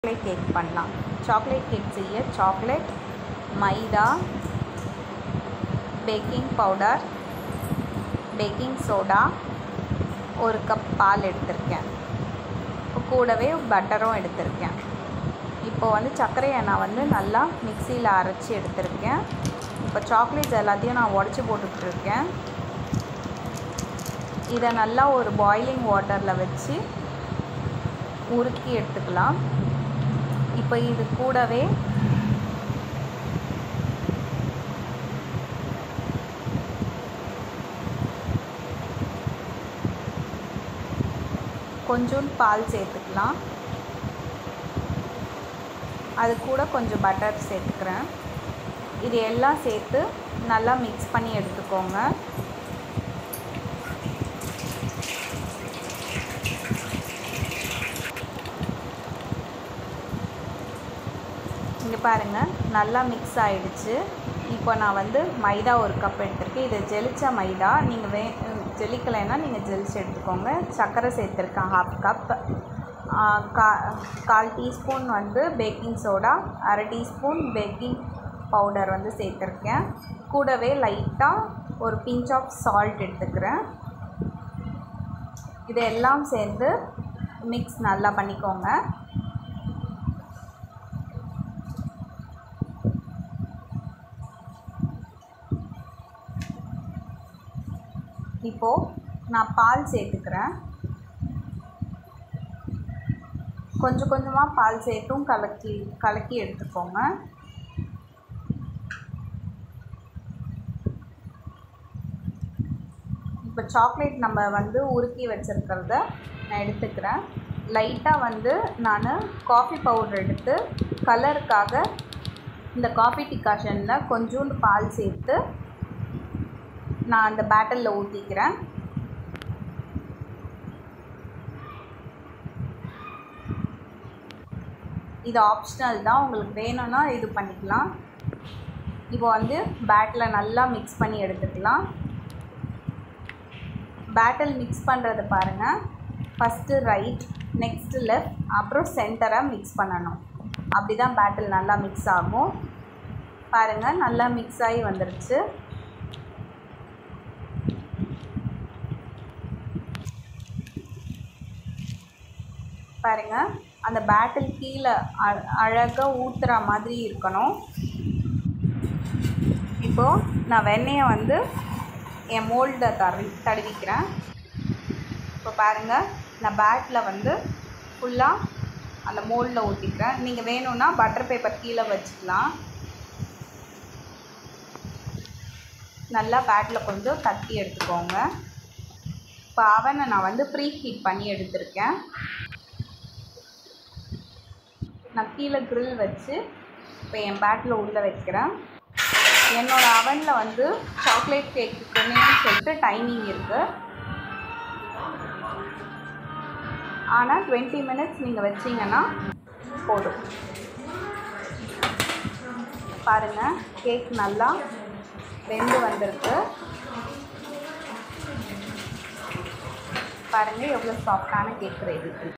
chocolate cake பண்ணலாம் chocolate cake செய்ய chocolate மைதா பேக்கிங் பவுடர் பேக்கிங் சோடா ஒரு கப் பால் எடுத்திருக்கேன் இப்போ கூடவே பட்டரும் எடுத்திருக்கேன் இப்போ வந்து சர்க்கரையை நான் வந்து நல்லா மிக்சியில் அரைச்சி எடுத்திருக்கேன் இப்போ சாக்லேட்ஸ் எல்லாத்தையும் நான் உடச்சி போட்டுட்ருக்கேன் இதை நல்லா ஒரு பாயிலிங் வாட்டரில் வச்சு உருக்கி எடுத்துக்கலாம் இப்போ இது கூடவே கொஞ்சோண்டு பால் சேர்த்துக்கலாம் அது கூட கொஞ்சம் பட்டர் சேர்த்துக்கிறேன் இது எல்லாம் சேர்த்து நல்லா மிக்ஸ் பண்ணி எடுத்துக்கோங்க இங்கே பாருங்கள் நல்லா மிக்ஸ் ஆகிடுச்சு இப்போ நான் வந்து மைதா ஒரு கப் எடுத்திருக்கேன் இது ஜெலிச்ச மைதா நீங்கள் வே ஜெலிக்கலைன்னா நீங்கள் ஜெலிச்சு எடுத்துக்கோங்க சர்க்கரை சேர்த்துருக்கேன் ஹாஃப் கப் கா கால் டீஸ்பூன் வந்து பேக்கிங் சோடா அரை டீஸ்பூன் பேக்கிங் பவுடர் வந்து சேர்த்துருக்கேன் கூடவே லைட்டாக ஒரு பிஞ்ச் ஆஃப் சால்ட் எடுத்துக்கிறேன் இதெல்லாம் சேர்ந்து மிக்ஸ் நல்லா பண்ணிக்கோங்க இப்போது நான் பால் சேர்த்துக்கிறேன் கொஞ்சம் கொஞ்சமாக பால் சேர்த்தும் கலக்கி கலக்கி எடுத்துக்கோங்க இப்போ சாக்லேட் நம்ம வந்து உருக்கி வச்சுருக்கிறத நான் எடுத்துக்கிறேன் லைட்டாக வந்து நான் காஃபி பவுடர் எடுத்து கலருக்காக இந்த காஃபி டிகாஷனில் கொஞ்சோண்டு பால் சேர்த்து நான் அந்த பேட்டலில் ஊற்றிக்கிறேன் இது ஆப்ஷனல் தான் உங்களுக்கு வேணும்னா இது பண்ணிக்கலாம் இப்போ வந்து பேட்டில் நல்லா மிக்ஸ் பண்ணி எடுத்துக்கலாம் பேட்டல் மிக்ஸ் பண்ணுறது பாருங்கள் ஃபஸ்ட்டு ரைட் நெக்ஸ்ட்டு லெஃப்ட் அப்புறம் சென்டராக மிக்ஸ் பண்ணணும் அப்படி தான் பேட்டில் நல்லா மிக்ஸ் ஆகும் பாருங்கள் நல்லா மிக்ஸ் ஆகி வந்துருச்சு பாருங்கள் அந்த பேட்டில் கீழே அ அழகாக ஊற்றுற மாதிரி இருக்கணும் இப்போது நான் வெண்ணெயை வந்து என் மோல்டை தடவி தடவிக்கிறேன் இப்போ பாருங்கள் நான் பேட்டில் வந்து ஃபுல்லாக அந்த மோல்டில் ஊற்றிக்கிறேன் நீங்கள் வேணும்னா பட்டர் பேப்பர் கீழே வச்சுக்கலாம் நல்லா பேட்டில் கொஞ்சம் தட்டி எடுத்துக்கோங்க இப்போ அவனை நான் வந்து ப்ரீ ஹீட் பண்ணி எடுத்திருக்கேன் நான் கீழே க்ரில் வச்சு இப்போ என் பேட்டில் உள்ளே வைக்கிறேன் என்னோடய அவனில் வந்து சாக்லேட் கேக்குக்குன்னு சொல்லிட்டு டைமிங் இருக்குது ஆனால் டுவெண்ட்டி மினிட்ஸ் நீங்கள் வச்சிங்கன்னா போதும் பாருங்கள் கேக் நல்லா வெந்து வந்திருக்கு பாருங்கள் எவ்வளோ சாஃப்டான கேக் ரெடி